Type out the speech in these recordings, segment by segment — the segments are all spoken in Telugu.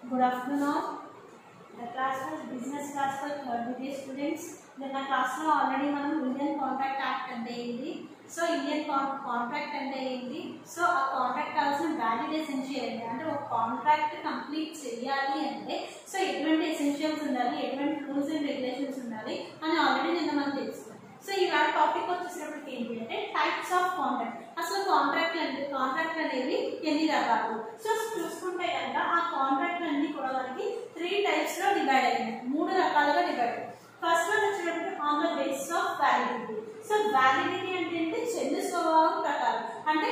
Good afternoon. The class was business class for third degree students. నిన్న క్లాస్లో ఆల్రెడీ మనం ఇండియన్ కాంట్రాక్ట్ యాక్ట్ అంటే ఏంటి సో ఇండియన్ కాంట్రాక్ట్ అంటే ఏంటి సో ఆ కాంట్రాక్ట్ కావాల్సిన వ్యాలిడ్ ఎసెన్షియల్ ఏంటి అంటే ఒక కాంట్రాక్ట్ కంప్లీట్ చేయాలి అంటే సో ఎటువంటి ఎసెన్షియల్స్ ఉండాలి ఎటువంటి రూల్స్ అండ్ రెగ్యులేషన్స్ ఉండాలి అని ఆల్రెడీ నిన్న మనం తెలుసుకున్నాం సో ఇవాళ టాపిక్ వచ్చేసినప్పటికి ఏంటి అంటే టైప్స్ ఆఫ్ కాంట్రాక్ట్ అసలు కాంట్రాక్ట్ అంటే కాంట్రాక్ట్ అనేవి ఎన్ని రకాలు సో చూసుకుంటే కనుక ఆ కాంట్రాక్ట్ అన్ని కూడా మనకి త్రీ టైప్స్ లో డివైడ్ అయ్యాయి మూడు రకాలుగా డివైడ్ అయ్యాయి ఫస్ట్ వన్ వచ్చినప్పుడు on the basis of validity so validity అంటే ఏంటి చెల్లు స్వభావం ప్రకారం అంటే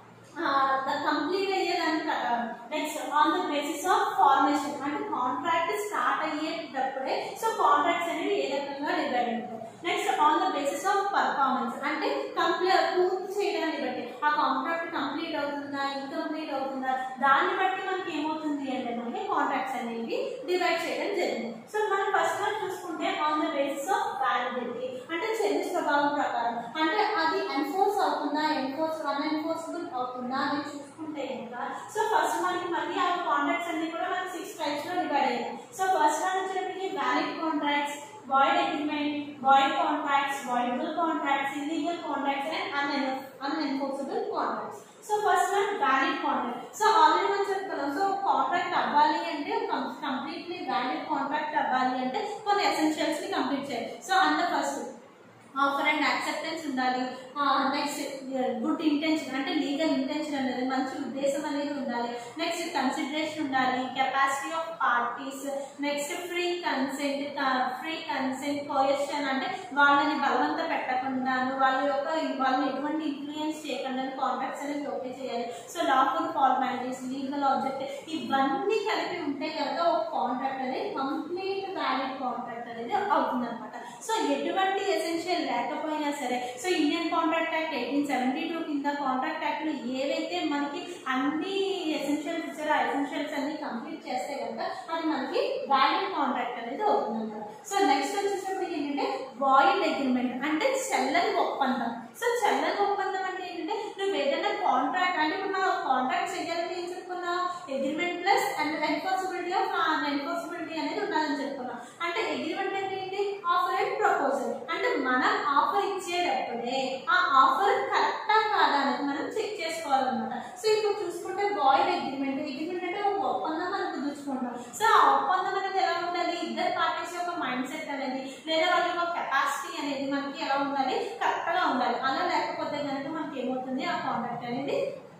కంప్లీట్ అయ్యేదాని ప్రకారం next on the basis of formation అంటే కాంట్రాక్ట్ స్టార్ట్ అయ్యేటప్పుడే సో కాంట్రాక్ట్స్ అనేవి ఏ రకంగా డివైడ్ అవుతాయి next on the basis of performance అంటే కంప్లీట్ పూర్తి చేయడాన్ని బట్టి ఆ కాంట్రాక్ట్ కంప్లీట్ అవుతుందా ఇన్కంప్లీట్ అవుతుందా దాన్ని బట్టి మనకి ఏమవుతుంది అంటే మనకి కాంట్రాక్ట్స్ అనేవి డివైడ్ చేయడం జరిగింది సో మనం ఫస్ట్ వన్ చూసుకుంటే on the basis of validity అంటే చెల్లి స్వభావం ప్రకారం అంటే అది ఎన్ఫోర్స్ అవుతుందా ఎన్ఫోర్స్ అన్ఎన్ఫోర్సబుల్ అవుతుందా అని చూసుకుంటే ఇంకా సో ఫస్ట్ మనకి మళ్ళీ ఆ కాంట్రాక్ట్స్ అన్ని కూడా మనకి సిక్స్ టైప్స్ లో డివైడ్ అయ్యాయి సో ఫస్ట్ వన్ వచ్చేటప్పటికి valid contracts void agreement, void contracts, voidable contracts, illegal contracts, and unen- unenforceable contracts. So first one valid contract so already మనం చెప్తున్నాం సో కాంట్రాక్ట్ అవ్వాలి అంటే కంప్లీట్లీ వ్యాలిడ్ కాంట్రాక్ట్ అవ్వాలి అంటే కొన్ని ఎసెన్షియల్స్ ని కంప్లీట్ చేయాలి సో అంద ఫస్ట్ ఆఫర్ అండ్ యాక్సెప్టెన్స్ ఉండాలి నెక్స్ట్ గుడ్ ఇంటెన్షన్ అంటే లీగల్ ఇంటెన్షన్ అనేది మంచి ఉద్దేశం అనేది ఉండాలి నెక్స్ట్ కన్సిడరేషన్ ఉండాలి capacity of parties next free consent free consent coercion అంటే వాళ్ళని బలవంత పెట్టకుండా వాళ్ళ యొక్క వాళ్ళని ఎటువంటి ఇన్ఫ్లుయెన్స్ చేయకుండా కాంట్రాక్ట్స్ అనేవి ఓకే చేయాలి so lawful formalities legal object ఇవన్నీ కలిపి ఉంటే కనుక ఒక కాంట్రాక్ట్ అనేది కంప్లీట్ వ్యాలిడ్ కాంట్రాక్ట్ అనేది అవుతుంది అనమాట సో ఎటువంటి ఎసెన్షియల్ లేకపోయినా సరే so Indian contract act eighteen seventy two కింద కాంట్రాక్ట్ యాక్ట్లో ఏవైతే మనకి అన్ని ఎసెన్షియల్స్ ఇచ్చారో ఆ ఎసెన్షియల్స్ అన్ని కంప్లీట్ చేస్తే కనుక అది మనకి వ్యాలిడ్ కాంట్రాక్ట్ అనేది అవుతుంది అనమాట సో నెక్స్ట్ వచ్చేటప్పటికి ఏంటంటే వాయిడ్ అగ్రిమెంట్ అంటే చెల్లని ఒప్పందం సో చెల్లని ఒప్పందం అంటే ఏంటంటే నువ్వు ఏదైనా కాంట్రాక్ట్ అంటే ఇప్పుడు మనం కాంట్రాక్ట్ చేయాలని ఏం చెప్పుకున్నావు agreement plus and enforceability of enforceability అనేది ఉండాలని చెప్పుకున్నాం అంటే అగ్రిమెంట్ అంటే ఏంటి ఆఫర్ అండ్ ప్రపోజల్ అంటే మనం ఆఫర్ ఇచ్చేటప్పుడే ఆ ఆఫర్ కరెక్టా కాదా అనేది మనం చెక్ చేసుకోవాలన్నమాట సో ఇప్పుడు చూసుకుంటే వాయిడ్ అగ్రిమెంట్ అగ్రిమెంట్ అంటే ఒక ఒప్పందం మనం కుదుర్చుకుంటాం సో ఆ ఒప్పందం అనేది ఎలా ఉండాలి ఇద్దరు పార్టీస్ యొక్క మైండ్ సెట్ అనేది లేదా వాళ్ళ యొక్క కెపాసిటీ అనేది మనకి ఎలా ఉండాలి కరెక్ట్ గా ఉండాలి అలా లేకపోతే కనుక మనకి ఏమవుతుంది ఆ కాంట్రాక్ట్ అనేది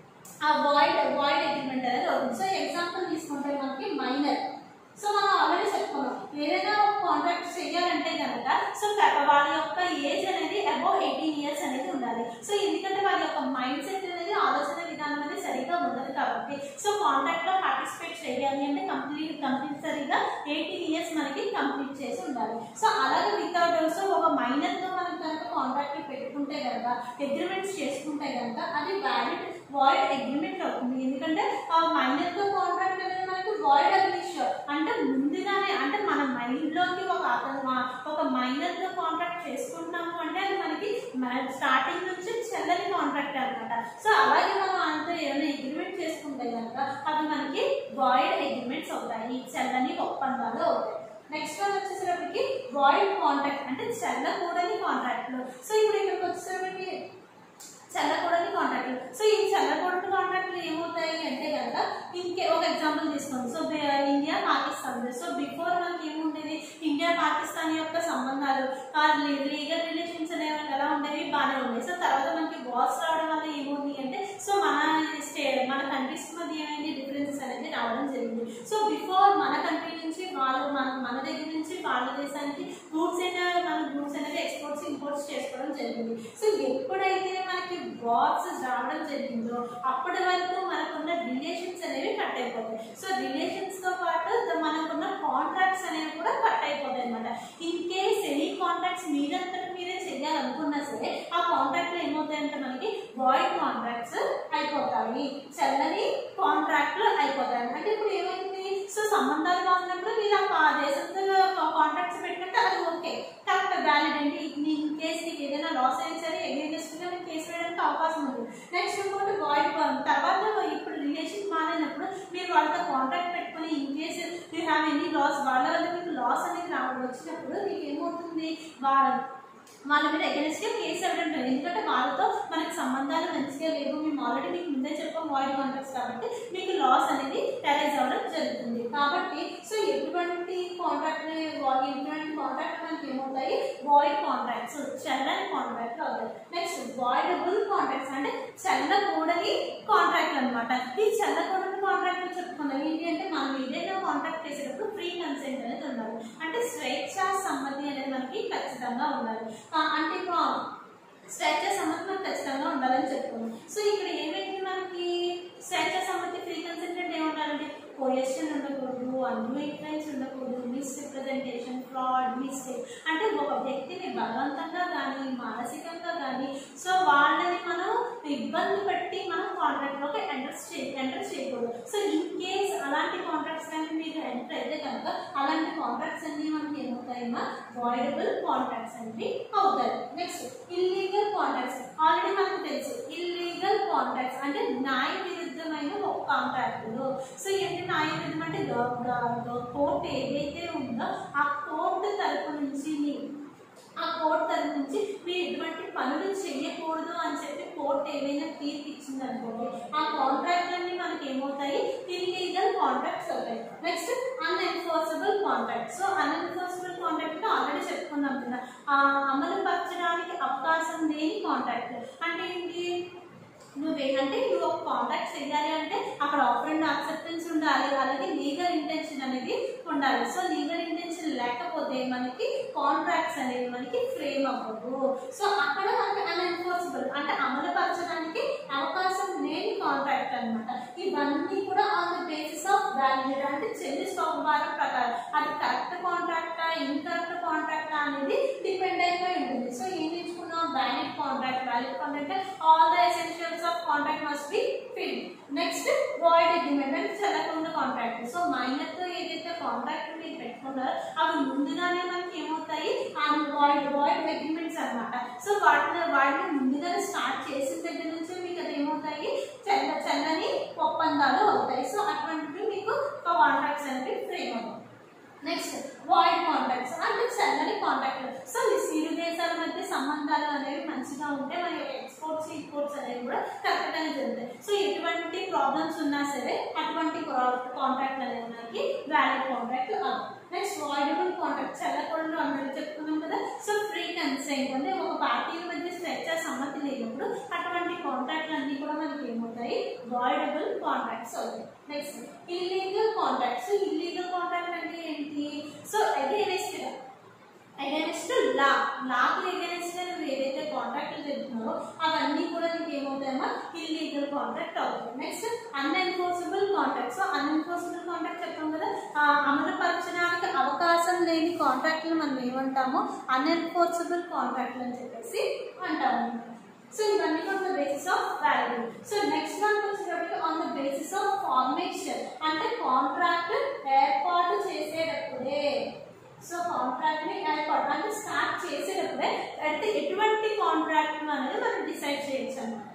ఆ వాయిడ్ వాయిడ్ అగ్రిమెంట్ అనేది అవుతుంది సో ఎగ్జాంపుల్ తీసుకుంటే మనకి మైనర్ సో మనం ఆల్రెడీ చెప్పుకున్నాం ఏదైనా ఒక కాంట్రాక్ట్ చేయాలంటే కనుక సో వాళ్ళ యొక్క ఏజ్ అనేది అబౌవ్ ఎయిటీన్ ఇయర్స్ అనేది ఉండాలి సో ఎందుకంటే వాళ్ళ యొక్క మైండ్ సెట్ అనేది ఆలోచన విధానం అనేది సరిగ్గా ఉండదు కాబట్టి సో కాంట్రాక్ట్ లో పార్టిసిపేట్ చేయాలి అంటే కంప్లీట్ కంపల్సరీగా ఎయిటీన్ ఇయర్స్ మనకి కంప్లీట్ చేసి ఉండాలి సో అలాగే వితౌట్ సో ఒక మైనర్ తో మనం కనుక కాంట్రాక్ట్ పెట్టుకుంటే కనుక అగ్రిమెంట్స్ చేసుకుంటే కనుక అది వ్యాలిడ్ వాయిడ్ అగ్రిమెంట్ అవుతుంది ఎందుకంటే ఆ మైనర్ తో కాంట్రాక్ట్ అనేది మనకి వాయిడ్ అగ్రిష్ అంటే ముందుగానే అంటే మన మైండ్ లోకి ఒక అతను ఒక మైనర్ తో కాంట్రాక్ట్ చేసుకుంటున్నాము అంటే అది మనకి స్టార్టింగ్ నుంచి చెల్లని కాంట్రాక్ట్ అనమాట సో అలాగే మనం అంతా ఏమైనా అగ్రిమెంట్ చేసుకుంటే కనుక అవి మనకి వాయిడ్ అగ్రిమెంట్స్ అవుతాయి చెల్లని ఒప్పందాలు అవుతాయి నెక్స్ట్ వన్ వచ్చేసరికి వాయిడ్ కాంట్రాక్ట్ అంటే చెల్లకూడని కాంట్రాక్ట్లు సో ఇప్పుడు ఇక్కడికి వచ్చేసరికి చల్లకూడని కాంట్రాక్ట్లు సో ఈ చల్లకూడని కాంట్రాక్ట్లు ఏమవుతాయి అంటే కనుక ఇంకే ఒక ఎగ్జాంపుల్ తీసుకోండి so India Pakistan so before మనకి ఏముండేది ఇండియా పాకిస్తాన్ యొక్క సంబంధాలు లీగల్ రిలేషన్స్ అనేవి ఎలా ఉండేవి బాగానే ఉండేవి సో తర్వాత మనకి వార్స్ రావడం వల్ల ఏముంది అంటే సో మన స్టే మన కంట్రీస్ మధ్య ఏమైంది డిఫరెన్సెస్ అనేది రావడం జరిగింది సో బిఫోర్ మన కంట్రీ నుంచి వాళ్ళు మన మన దగ్గర నుంచి వాళ్ళ దేశానికి గూడ్స్ అనేవి మన గూడ్స్ అనేది ఎక్స్పోర్ట్స్ ఇంపోర్ట్స్ చేసుకోవడం జరిగింది సో ఎప్పుడైతే మనకి వార్స్ రావడం జరిగిందో అప్పటి వరకు మనకున్న రిలేషన్స్ అనేవి కట్ అయిపోతాయి సో రిలేషన్స్ తో పాటు మనకున్న కాంట్రాక్ట్స్ అనేవి కూడా కట్ అయిపోతాయి అనమాట ఇన్ కేస్ ఎనీ కాంట్రాక్ట్స్ మీరంతటి మీరే చేయాలనుకున్నా సరే ఆ కాంట్రాక్ట్ లో ఏమవుతాయంటే మనకి వాయిడ్ కాంట్రాక్ట్స్ అయిపోతాయి చెల్లని కాంట్రాక్ట్లు అయిపోతాయి అంటే ఇప్పుడు ఏమైంది సో సంబంధాలు బాగున్నప్పుడు మీరు ఆ దేశంతో కాంట్రాక్ట్స్ పెట్టుకుంటే అది ఓకే కరెక్ట్ వ్యాలిడ్ అండి ఇన్ కేసు నీకు ఏదైనా లాస్ అయినా సరే అగ్రిమెంట్ మీకు కేసు వేయడానికి అవకాశం ఉంది నెక్స్ట్ ఇంకోటి వాయిడ్ తర్వాత ఇప్పుడు రిలేషన్ మారినప్పుడు మీరు వాళ్ళతో కాంట్రాక్ట్ పెట్టుకుని ఇన్ కేసు వచ్చినప్పుడు నీకు ఏమవుతుంది వాళ్ళ వాళ్ళ మీద ఎగనెస్ట్గా కేసు అవ్వడం లేదు ఎందుకంటే వాళ్ళతో మనకి సంబంధాలు మంచిగా లేవు మేము ఆల్రెడీ మీకు ముందే చెప్పాం వాయిడ్ కాంట్రాక్ట్స్ కాబట్టి మీకు లాస్ అనేది అరైజ్ అవ్వడం జరుగుతుంది కాబట్టి సో ఎటువంటి కాంట్రాక్ట్ ఎటువంటి కాంట్రాక్ట్ మనకి ఏమవుతాయి వాయిడ్ కాంట్రాక్ట్స్ చెల్లని కాంట్రాక్ట్ అవుతాయి నెక్స్ట్ వాయిడబుల్ కాంట్రాక్ట్స్ అంటే చెల్లకూడని కాంట్రాక్ట్ అనమాట ఈ చెల్లకూడని కాంట్రాక్ట్ చెప్పుకున్నాం ఏంటి అంటే మనం ఏదైనా కాంట్రాక్ట్ చేసేటప్పుడు ఫ్రీ కన్సెంట్ అనేది ఉండాలి అంటే స్వేచ్ఛ సమ్మతి అనేది మనకి ఖచ్చితంగా ఉండాలి ఆ, అంటే ఇప్పుడు స్వేచ్ఛ సమ్మతి మనకు ఖచ్చితంగా ఉండాలని చెప్పుకున్నాం సో ఇక్కడ ఏమైంది మనకి స్వేచ్ఛ సమ్మతి ఫ్రీ కన్సెంట్ అంటే ఏముండాలంటే కొయషన్ ఉండకూడదు అన్యూ ఇన్ఫ్లుయెన్స్ ఉండకూడదు మిస్రిప్రజెంటేషన్ ఫ్రాడ్ మిస్టేక్ అంటే ఒక వ్యక్తిని బలవంతంగా కానీ మానసికంగా కానీ సో వాళ్ళని మనం ఇబ్బంది పెట్టి మనం కాంట్రాక్ట్లోకి ఎంటర్ చే ఎంటర్ చేయకూడదు సో ఇన్ కేస్ అలాంటి కాంట్రాక్ట్స్ కానీ మీరు ఎంటర్ అయితే కనుక అలాంటి కాంట్రాక్ట్స్ అన్ని మనకి ఏమవుతాయమ్మా వాయిడబుల్ కాంట్రాక్ట్స్ అనేవి అవుతాయి నెక్స్ట్ ఇల్లీగల్ కాంట్రాక్ట్స్ ఆల్రెడీ మనకు తెలుసు ఇల్లీగల్ కాంట్రాక్ట్స్ అంటే న్యాయ విరుద్ధమైన ఒక కాంట్రాక్టులు సో ఏంటి న్యాయ విరుద్ధం అంటే కోర్టు ఏదైతే ఉందో ఆ కోర్టు తరపు నుంచి మీ- ఆ కోర్టు తరపు నుంచి మీరు ఎటువంటి పనులు చేయకూడదు అని చెప్పి కోర్టు ఏదైనా తీర్పు ఇచ్చింది అనుకోండి ఆ కాంట్రాక్ట్లన్నీ మనకి ఏమవుతాయి ఇల్లీగల్ కాంట్రాక్ట్స్ అవుతాయి next unenforceable contract so unenforceable contract already చెప్పుకున్నాం కదా ఆ అమలు పరచడానికి అవకాశం లేని కాంట్రాక్ట్ అంటే ఏంటి నువ్వేంటంటే నువ్వు ఒక కాంటాక్ట్ చేయాలి అంటే అక్కడ ఆఫర్ అండ్ యాక్సెప్టెన్స్ ఉండాలి అలాగే లీగల్ ఇంటెన్షన్ అనేది ఉండాలి సో లీగల్ ఇంటెన్షన్ లేకపోతే మనకి కాంట్రాక్ట్స్ అనేవి మనకి ఫ్రేమ్ అవ్వదు సో అక్కడ మనకి అన్ఎన్ఫోర్సిబుల్ అంటే అమలు పరచడానికి అవకాశం లేని కాంట్రాక్ట్ అన్నమాట ఇవన్నీ కూడా on the basis of value అంటే చెల్లి స్వభావం ప్రకారం అది కరెక్ట్ కాంట్రాక్టా ఇన్కరెక్ట్ కాంట్రాక్టా అనేది డిపెండ్ అయిపోయి ఉంటుంది సో ఏం నేర్చుకున్నాం valid contract valid contract all the essentials of contract must be fill next void agreement అంటే చెల్లకుండా కాంట్రాక్ట్ సో మైనర్ తో ఏదైతే కాంట్రాక్ట్ మీరు పెట్టుకున్నారో అవి ముందుగానే మనకి ఏమవుతాయి వాయిడ్ వాయిడ్ అగ్రిమెంట్స్ అన్నమాట సో వాటిని వాటిని ముందుగానే స్టార్ట్ చేసిన దగ్గర నుంచి మీకు అది ఏమవుతాయి చెల్ల చెల్లని ఒప్పందాలు అవుతాయి సో అటువంటివి మీకు కాంట్రాక్ట్స్ అనేవి ఫ్రేమ్ అవుతాయి నెక్స్ట్ వాయిడ్ కాంటాక్ట్స్ అంటే చల్లని కాంటాక్ట్ సో ఈ ఇరు దేశాల మధ్య సంబంధాలు అనేవి మంచిగా ఉంటే మన ఎక్స్పోర్ట్స్ ఇంపోర్ట్స్ అనేవి కూడా కరెక్ట్గానే జరుగుతాయి సో ఎటువంటి ప్రాబ్లమ్స్ ఉన్నా సరే అటువంటి కాంట్రాక్ట్ అనేది మనకి valid contract next voidable contract చల్లకూడదు అందరూ చెప్పుకున్నాం కదా సో ఫ్రీ కన్సెంట్ అంటే ఒక పార్టీల మధ్య స్వేచ్ఛ సమ్మతి లేనప్పుడు అటువంటి కాంట్రాక్ట్లు అన్ని కూడా మనకి ఏమవుతాయి వాయిడబుల్ కాంట్రాక్ట్స్ అవుతాయి next illegal contracts illegal contract అంటే ఏంటి సో అగేనెస్ట్ అగేనెస్ట్ లా లాకి అగేనెస్ట్ నువ్వు ఏదైతే కాంట్రాక్ట్లు చెప్తున్నావో అవన్నీ కూడా నీకు ఏమవుతాయమ్మా ఇల్లీగల్ కాంట్రాక్ట్ అవుతాయి next unenforceable contract so unenforceable contract చెప్పాం కదా ఆ, అమలుపరచడానికి అవకాశం లేని కాంట్రాక్ట్లు మనం ఏమంటామో అన్ఎన్ఫోర్సబుల్ కాంట్రాక్ట్లు అని చెప్పేసి అంటాము సో ఇవన్నీ on the basis of value so next one వచ్చేటప్పటికి on the basis of formation అంటే కాంట్రాక్ట్ ఏర్పాటు చేసేటప్పుడే సో కాంట్రాక్ట్ ని ఏర్పాటు అంటే స్టార్ట్ చేసేటప్పుడే అంటే ఎటువంటి కాంట్రాక్ట్ అనేది మనం డిసైడ్ చేయొచ్చు అన్నమాట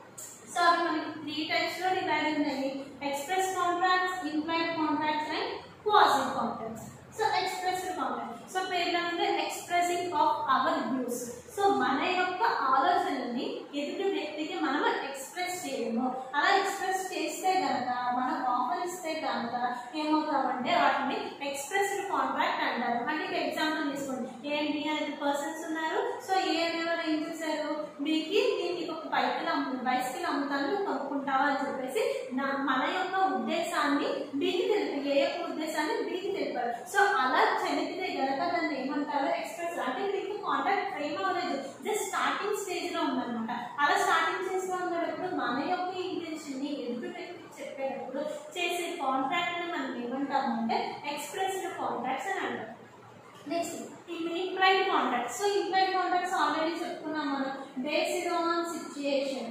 సో అవి మనకి త్రీ టైప్స్ లో డివైడ్ ఉన్నాయి express contracts implied contracts and quasi contracts so express contract so పేర్లు అంటే expressing of our views so మన యొక్క ఆలోచనల్ని ఎదుటి వ్యక్తికి మనం ఎక్స్ప్రెస్ చేయడము అలా ఎక్స్ప్రెస్ చేస్తే కనుక మనం ఆఫర్ ఇస్తే కనుక ఏమవుతామంటే వాటిని ఎక్స్ప్రెస్డ్ కాంట్రాక్ట్ అంటారు అంటే ఇక ఎగ్జాంపుల్ తీసుకోండి ఏ బి అనేది పర్సన్స్ ఉన్నారు సో ఏ అనేవారు ఏం చేశారు బికి నేను నీకు ఒక బైకులు అమ్ము బైసికల్ అమ్ముతాను నువ్వు కొనుక్కుంటావా అని చెప్పేసి నా మన యొక్క ఉద్దేశాన్ని బికి తెలిపి ఏ యొక్క ఉద్దేశాన్ని బికి తెలిపారు సో అలా చెలిపితే గనక దాన్ని ఏమంటారు ఎక్స్ప్రెస్ అంటే మీకు కాంటాక్ట్ ఫ్రేమ్ అవ్వలేదు జస్ట్ స్టార్టింగ్ స్టేజ్ లో ఉందన్నమాట అలా స్టార్టింగ్ స్టేజ్ లో ఉన్నప్పుడు మన యొక్క ఇంటెన్షన్ ని ఎదుటి వ్యక్తికి చెప్పేటప్పుడు చేసే కాంట్రాక్ట్ ని మనం ఏమంటాము అంటే ఎక్స్ప్రెస్డ్ కాంట్రాక్ట్స్ అని అంటారు next implied contract so implied contracts already చెప్పుకున్నాం మనం based on situation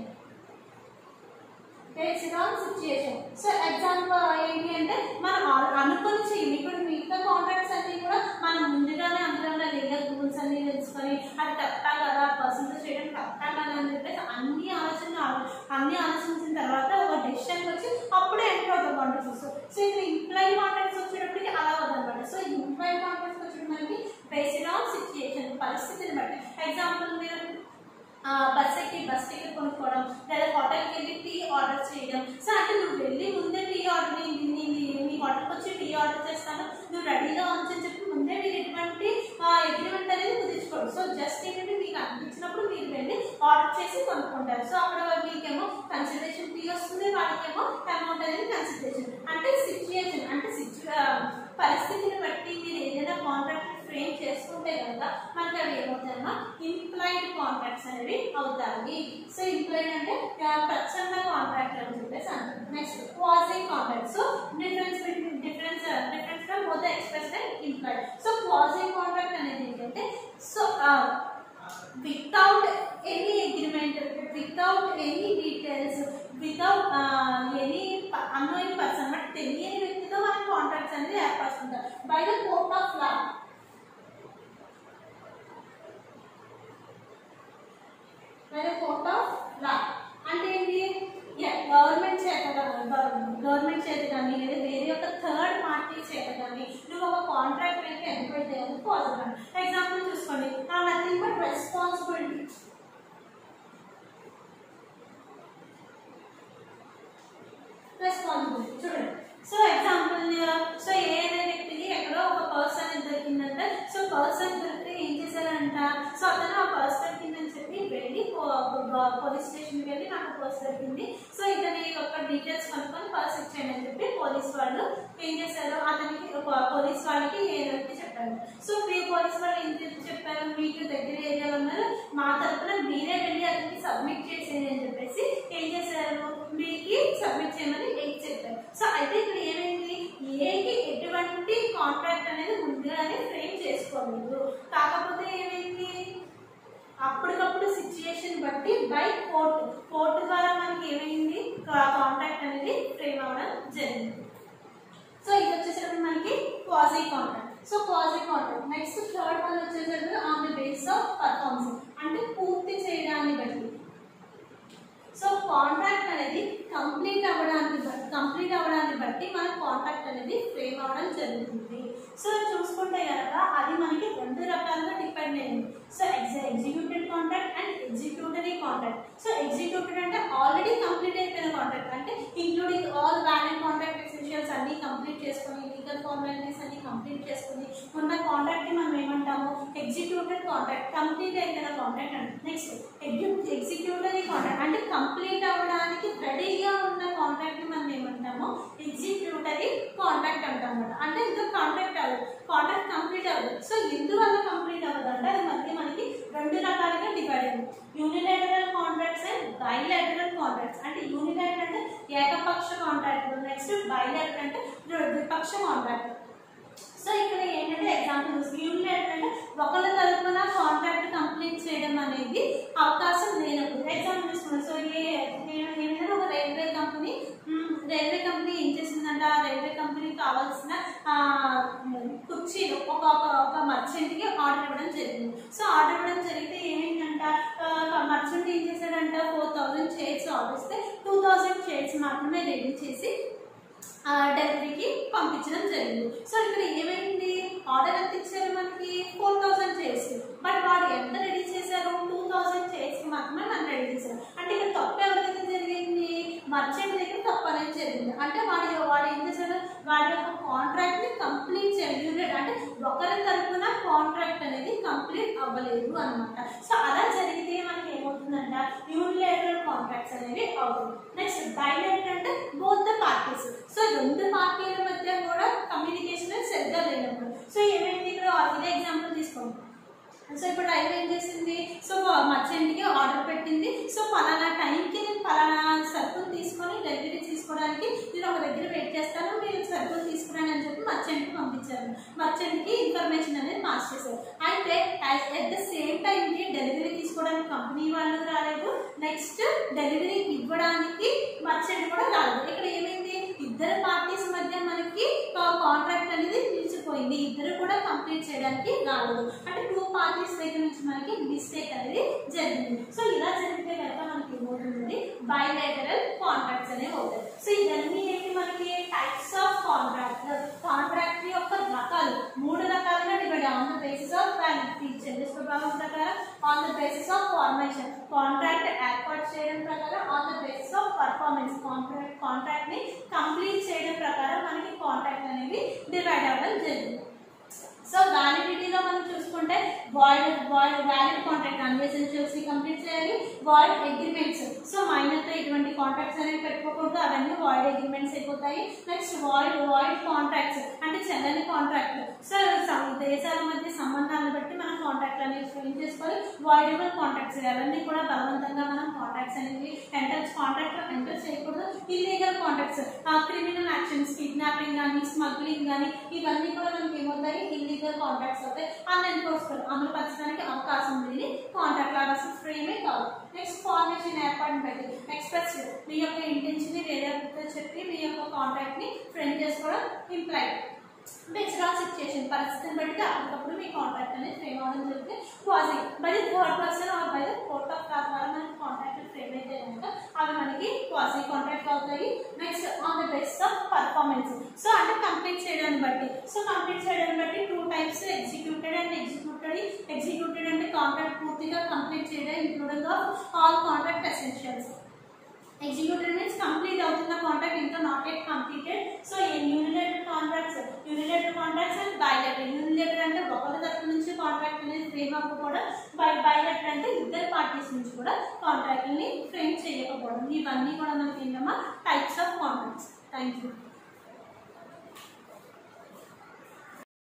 based on situation so example ఏంటి అంటే మనం ఆ- అనుకొని చేయం ఇప్పుడు మిగతా కాంట్రాక్ట్స్ అన్ని కూడా మనం ముందుగానే అందులో లీగల్ రూల్స్ అన్ని తెలుసుకొని అది కరెక్టా కదా పర్సన్ చేయడం కరెక్టా కదా అని చెప్పేసి అన్ని ఆలోచన అన్ని ఆలోచించిన తర్వాత ఒక డెసిషన్ వచ్చి అప్పుడే ఎంటర్ అవుతాం కాంట్రాక్ట్స్ సో సో ఇక్కడ ఇంప్లాయ్ కాంట్రాక్ట్స్ వచ్చేటప్పటికి అలా వదనమాట సో ఇంప్లాయ్ కాంట్రాక్ట్స్ వచ్చేటప్పుడు మనకి బేస్డ్ ఆన్ సిచ్యుయేషన్ పరిస్థితిని బట్టి ఎగ్జాంపుల్ మీరు బస్ ఎక్కి బస్ టికెట్ కొనుక్కోవడం లేదా హోటల్కి వెళ్ళి టీ ఆర్డర్ చేయడం సో అంటే నువ్వు వెళ్ళి ముందే టీ ఆర్డర్ నీ నీ హోటల్కి వచ్చి టీ ఆర్డర్ చేస్తాను నువ్వు రెడీగా ఉంచని చెప్పి ముందే మీరు ఎటువంటి అగ్రిమెంట్ అనేది కుదించుకోరు సో జస్ట్ ఏంటంటే మీకు అనిపించినప్పుడు మీరు వెళ్ళి ఆర్డర్ చేసి కొనుక్కుంటారు సో అక్కడ మీకేమో కన్సిడరేషన్ ఫీ వస్తుంది వాళ్ళకేమో అమౌంట్ అనేది కన్సిడరేషన్ అంటే సిచ్యుయేషన్ అంటే సిచ్యు పరిస్థితిని బట్టి మీరు ఏదైనా కాంట్రాక్ట్ ఫ్రేమ్ చేసుకుంటే కనుక మనకి అవి ఏమవుతాయమ్మా ఇంప్లాయిడ్ కాంట్రాక్ట్స్ అనేవి అవుతాయి సో ఇంప్లాయిడ్ అంటే ఆ, ప్రచ్ఛన్న కాంట్రాక్ట్ అని చెప్పేసి అంటారు next quasi contract so difference between difference difference from both express and implied so quasi contract అనేది ఏంటంటే so without any agreement without any details without any annoying person but తెలియని వ్యక్తితో మనం కాంట్రాక్ట్స్ అనేది ఏర్పరుస్తుంటారు by the court of law by the court of law అంటే ఏంటి గవర్నమెంట్ చేత గవర్నమెంట్ చేత కానీ లేదా వేరే ఒక థర్డ్ పార్టీ చేత కానీ నువ్వు ఒక కాంట్రాక్ట్ అనేది ఎంక్వైరీ చేయాలి పాజిబుల్ ఎగ్జాంపుల్ చూసుకోండి నా నథింగ్ బట్ రెస్పాన్సిబిలిటీ రెస్పాన్సిబిలిటీ చూడండి సో ఎగ్జాంపుల్ సో ఏదైనా వ్యక్తికి ఎక్కడో ఒక పర్సన్ దొరికిందంట సో పర్సన్ దొరికితే ఏం చేశారంట సో అతను ఆ పర్స్ దొరికిందని చెప్పి వెళ్ళి పోలీస్ స్టేషన్కి వెళ్ళి నాకు పర్స్ దొరికింది సో ఇతని యొక్క డీటెయిల్స్ కనుక్కొని పర్స్ ఇచ్చేయండి అని చెప్పి పోలీస్ వాళ్ళు ఏం చేశారు అతనికి పో- పోలీస్ వాళ్ళకి ఏదైతే చెప్పారు సో మీ పోలీస్ వాళ్ళు ఏం చెప్పి చెప్పారు మీకు దగ్గర ఏరియాలో ఉన్నారు మా తరపున మీరే వెళ్ళి అతనికి సబ్మిట్ చేసేది అని చెప్పేసి ఏం చేశారు మీకు సబ్మిట్ చేయమని ఏకి చెప్పారు సో అయితే ఇక్కడ ఏమైంది ఏకి ఎటువంటి కాంట్రాక్ట్ అనేది ముందుగానే ఫ్రేమ్ చేసుకోలేదు కాకపోతే ఏమైంది అప్పటికప్పుడు సిచ్యుయేషన్ బట్టి బై కోర్టు కోర్టు ద్వారా మనకి ఏమైంది కాంట్రాక్ట్ అనేది ఫ్రేమ్ అవ్వడం జరిగింది సో ఇది వచ్చేసరికి మనకి quasi contract so quasi contract next third one వచ్చేసరికి on the base of performance అంటే పూర్తి చేయడాన్ని బట్టి సో కాంట్రాక్ట్ అనేది కంప్లీట్ అవ్వడానికి బట్టి కంప్లీట్ అవ్వడాన్ని బట్టి మన కాంట్రాక్ట్ అనేది ఫ్రేమ్ అవ్వడం జరుగుతుంది సో చూసుకుంటే కనుక అది మనకి రెండు రకాలుగా డిపెండ్ అయింది so executed contract and executory contract so executed అంటే ఆల్రెడీ కంప్లీట్ అయిపోయిన కాంట్రాక్ట్ అంటే including all valid contract essentials అన్ని కంప్లీట్ చేసుకొని లీగల్ ఫార్మాలిటీస్ అన్ని కంప్లీట్ చేసుకొని ఉన్న కాంట్రాక్ట్ ని మనం ఏమంటాము ఎగ్జిక్యూటెడ్ కాంట్రాక్ట్ కంప్లీట్ అయిపోయిన కాంట్రాక్ట్ అంటే నెక్స్ట్ ఎగ్జిక్యూటరీ కాంట్రాక్ట్ అంటే కంప్లీట్ అవ్వడానికి రెడీగా ఉన్న కాంట్రాక్ట్ ని మనం ఏమంటాము ఎగ్జిక్యూటరీ కాంట్రాక్ట్ అంటాం అన్నమాట అంటే ఇంకా కాంట్రాక్ట్ అవ్వదు కాంట్రాక్ట్ కంప్లీట్ అవ్వదు సో ఎందువల్ల కంప్లీట్ అవ్వదు అంటే అది మధ్య మనకి రెండు రకాలుగా డివైడ్ అయింది unilateral contracts and bilateral contracts అంటే యూనిలాటరల్ అంటే ఏకపక్ష కాంట్రాక్ట్ నెక్స్ట్ బైలాటరల్ అంటే ద్విపక్ష కాంట్రాక్ట్ సో ఇక్కడ ఏంటంటే ఎగ్జాంపుల్ యూనిలాటరల్ అంటే ఒకరి తరపున కాంట్రాక్ట్ కంప్లీట్ చేయడం అనేది అవకాశం లేనప్పుడు ఎగ్జాంపుల్ తీసుకున్నాం సో ఏ ఏ- ఏదైనా ఒక రైల్వే కంపెనీ మ్, రైల్వే కంపెనీ ఏం చేసిందంటే ఆ రైల్వే కంపెనీకి కావాల్సిన ఆ, కుర్చీలు ఒక ఒక ఒక మర్చెంట్కి ఆర్డర్ ఇవ్వడం జరిగింది సో ఆర్డర్ ఇవ్వడం జరిగితే ఏమైందంట మర్చెంట్ ఏం చేశాడంట ఫోర్ థౌజండ్ చైర్స్ ఆర్డర్ ఇస్తే టూ థౌజండ్ చైర్స్ మాత్రమే రెడీ చేసి ఆ, డెలివరీకి పంపించడం జరిగింది సో ఇక్కడ ఏమైంది ఆర్డర్ ఎంత ఇచ్చారు మనకి ఫోర్ థౌసండ్ చైర్స్ బట్ వాడు ఎంత రెడీ చేశారు టూ థౌసండ్ చైర్స్ మాత్రమే మనం రెడీ చేశారు అంటే ఇక్కడ తప్పు ఎవరైతే జరిగింది మర్చెంట్ దగ్గర తప్పు అనేది జరిగింది అంటే వాడి వాడు ఏం చేశాడు వాడి యొక్క కాంట్రాక్ట్ ని కంప్లీట్ చేయాలి యూనిట్ అంటే ఒకరి తరపున కాంట్రాక్ట్ అనేది కంప్లీట్ అవ్వలేదు అనమాట సో అలా జరిగితే మనకి ఏమవుతుందంట యూనిలేటరల్ కాంట్రాక్ట్స్ అనేవి అవుతుంది నెక్స్ట్ బైలేటరల్ అంటే బోత్ ద పార్టీస్ సో రెండు పార్టీల మధ్య కూడా కమ్యూనికేషన్ సరిగ్గా లేనప్పుడు సో ఏమైంది ఇక్కడ ఇదే ఎగ్జాంపుల్ తీసుకోండి సో ఇప్పుడు రైల్వే ఏం చేసింది సో మర్చెంట్కి ఆర్డర్ పెట్టింది సో పలానా టైంకి నేను పలానా సరుకులు తీసుకొని డెలివరీ తీసుకోవడానికి నేను ఒక దగ్గర వెయిట్ చేస్తాను మీరు సరుకులు తీసుకురాని అని చెప్పి మర్చెంట్కి పంపించారు మర్చెంట్కి ఇన్ఫర్మేషన్ అనేది పాస్ చేశారు అయితే అట్ ద సేమ్ టైంకి డెలివరీ తీసుకోవడానికి కంపెనీ వాళ్ళు రాలేదు నెక్స్ట్ డెలివరీ ఇవ్వడానికి మర్చెంట్ కూడా రాలేదు ఇక్కడ ఏమైంది ఇద్దరు పార్టీస్ మధ్య మనకి కాంట్రాక్ట్ అనేది నిలిచిపోయింది ఇద్దరు కూడా కంప్లీట్ చేయడానికి రాలేదు అంటే టూ పార్టీస్ దగ్గర నుంచి మనకి మిస్టేక్ అనేది జరిగింది సో ఇలా జరిగితే కనుక మనకి ఏమవుతుంది బైలేటరల్ కాంట్రాక్ట్స్ అనేవి అవుతాయి సో ఇవన్నీ ఏంటి మనకి టైప్స్ ఆఫ్ కాంట్రాక్ట్ కాంట్రాక్ట్ యొక్క రకాలు మూడు రకాలుగా divide on the basis of basis of formation contract ఏర్పాటు చేయడం ప్రకారం on the basis of performance contract contract ని కంప్లీట్ చేయడం ప్రకారం మనకి కాంట్రాక్ట్ అనేవి డివైడ్ అవ్వడం జరిగింది సో వ్యాలిడిటీలో మనం చూసుకుంటే void void valid contract unessentials complete చేయాలి వాయిడ్ అగ్రిమెంట్స్ సో మైనర్ తో ఇటువంటి కాంట్రాక్ట్స్ అనేవి పెట్టుకోకూడదు అవన్నీ వాయిడ్ అగ్రిమెంట్స్ అయిపోతాయి నెక్స్ట్ వాయిడ్ వాయిడ్ కాంట్రాక్ట్స్ అంటే చెల్లని కాంట్రాక్ట్ సో సం- దేశాల మధ్య సంబంధాలను బట్టి మనం కాంట్రాక్ట్ అనేవి ఫ్రేమ్ చేసుకోవాలి వాయిడబుల్ కాంట్రాక్ట్స్ అవన్నీ కూడా బలవంతంగా మనం కాంట్రాక్ట్స్ అనేవి ఎంటర్ కాంట్రాక్ట్ ఎంటర్ చేయకూడదు illegal contracts criminal actions kidnapping కానీ స్మగ్లింగ్ కానీ ఇవన్నీ కూడా మనకి ఏమవుతాయి ఇల్లీగల్ కాంట్రాక్ట్స్ అవుతాయి అన్ఎన్ఫోర్స్బుల్ అమలు పరచడానికి అవకాశం లేని కాంట్రాక్ట్ లాగా ఫ్రేమే కాదు నెక్స్ట్ ఫార్మేషన్ ఏర్పాటు పెట్టి ఎక్స్ప్రెస్ మీ యొక్క ఇంటెన్షన్ ని వేరే వ్యక్తితో చెప్పి మీ యొక్క కాంట్రాక్ట్ ని ఫ్రేమ్ చేసుకోవడం ఇంప్లై బెచరాల్ సిచ్యుయేషన్ పరిస్థితిని బట్టి అప్పటికప్పుడు మీ కాంట్రాక్ట్ అనేది ఫ్రేమ్ అవ్వడం జరిగితే quasi by the third person or by the court of law ద్వారా మనకి కాంట్రాక్ట్ ఫ్రేమ్ అయితే కనుక అవి మనకి క్వాజీ కాంట్రాక్ట్ అవుతాయి next on the base of performance so అంటే కంప్లీట్ చేయడాన్ని బట్టి సో కంప్లీట్ చేయడాన్ని బట్టి two types executed and executed executed అంటే కాంట్రాక్ట్ పూర్తిగా కంప్లీట్ చేయడం including of all contract essentials executed means complete అవుతున్న కాంట్రాక్ట్ ఇంకా not at completed so unilateral contracts యూనిలేటెడ్ contracts and bilateral unilateral అంటే ఒకరి తరపు నుంచి కాంట్రాక్ట్ అనేది ఫ్రేమ్ అవ్వకపోవడం బై బైలెటర్ అంటే ఇద్దరు పార్టీస్ నుంచి కూడా కాంట్రాక్ట్ ని ఫ్రేమ్ చేయకపోవడం ఇవన్నీ కూడా మనకి ఏంటమ్మా types of contracts thank you